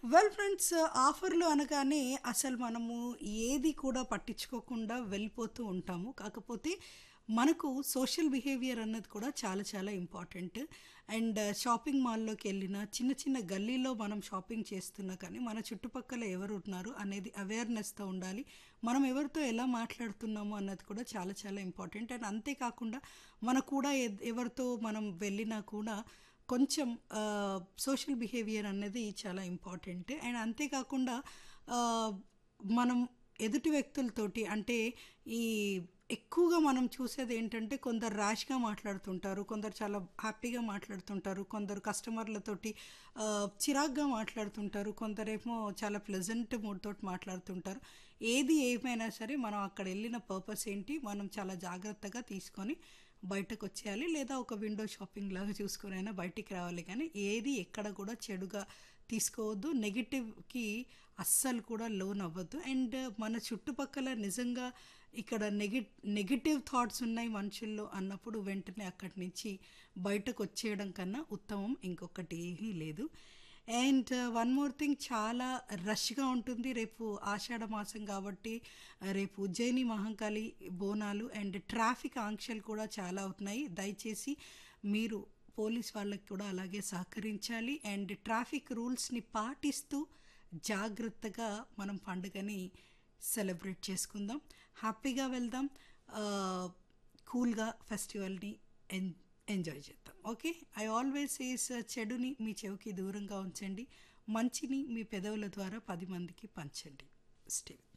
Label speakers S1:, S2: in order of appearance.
S1: well friends ఆఫర్లు అనగానే అసలు మనము ఏది కూడా పట్టించుకోకుండా వెళ్ళిపోతూ ఉంటాము కాకపోతే మనకు సోషల్ బిహేవియర్ అన్నది కూడా చాలా చాలా ఇంపార్టెంట్ అండ్ షాపింగ్ మాల్లోకి వెళ్ళిన చిన్న చిన్న గల్లీలో మనం షాపింగ్ చేస్తున్నా కానీ మన చుట్టుపక్కల ఎవరు ఉన్నారు అనేది అవేర్నెస్తో ఉండాలి మనం ఎవరితో ఎలా మాట్లాడుతున్నాము అన్నది కూడా చాలా చాలా ఇంపార్టెంట్ అండ్ అంతేకాకుండా మన కూడా ఎ- ఎవరితో మనం వెళ్ళినా కూడా కొంచెం సోషల్ బిహేవియర్ అనేది చాలా ఇంపార్టెంట్ అండ్ అంతేకాకుండా ఆ, మనం ఎదుటి వ్యక్తులతోటి అంటే ఈ ఎక్కువగా మనం చూసేది ఏంటంటే కొందరు ర్యాష్గా మాట్లాడుతుంటారు కొందరు చాలా హ్యాపీగా మాట్లాడుతుంటారు కొందరు కస్టమర్లతోటి ఆ, చిరాగ్గా మాట్లాడుతుంటారు కొందరేమో చాలా ప్లెజెంట్ మూడ్ తోటి మాట్లాడుతుంటారు ఏది ఏమైనా సరే మనం అక్కడ వెళ్ళిన పర్పస్ ఏంటి మనం చాలా జాగ్రత్తగా తీసుకొని బయటకు వచ్చేయాలి లేదా ఒక విండో షాపింగ్ లాగా చూసుకొని అయినా బయటికి రావాలి కానీ ఏది ఎక్కడ కూడా చెడుగా తీసుకోవద్దు నెగిటివ్కి అస్సలు కూడా లోన్ అవ్వద్దు అండ్ మన చుట్టుపక్కల నిజంగా ఇక్కడ నెగి నెగిటివ్ థాట్స్ ఉన్నాయి మనుషుల్లో అన్నప్పుడు వెంటనే అక్కడి నుంచి బయటకు వచ్చేయడం కన్నా ఉత్తమం ఇంకొకటి ఏమీ లేదు అండ్ వన్ మోర్ థింగ్ చాలా రష్గా ఉంటుంది రేపు ఆషాఢ మాసం కాబట్టి రేపు ఉజ్జయిని మహంకాళి బోనాలు అండ్ ట్రాఫిక్ ఆంక్షలు కూడా చాలా అవుతున్నాయి దయచేసి మీరు పోలీస్ వాళ్ళకి కూడా అలాగే సహకరించాలి అండ్ ట్రాఫిక్ రూల్స్ని పాటిస్తూ జాగ్రత్తగా మనం పండుగని సెలబ్రేట్ చేసుకుందాం హ్యాపీగా వెళ్దాం కూల్గా ఫెస్టివల్ని ఎన్ ఎంజాయ్ చేద్దాం ఓకే ఐ ఆల్వేస్ ఈస్ చెడుని మీ చెవికి దూరంగా ఉంచండి మంచిని మీ పెదవుల ద్వారా పది మందికి పంచండి స్టే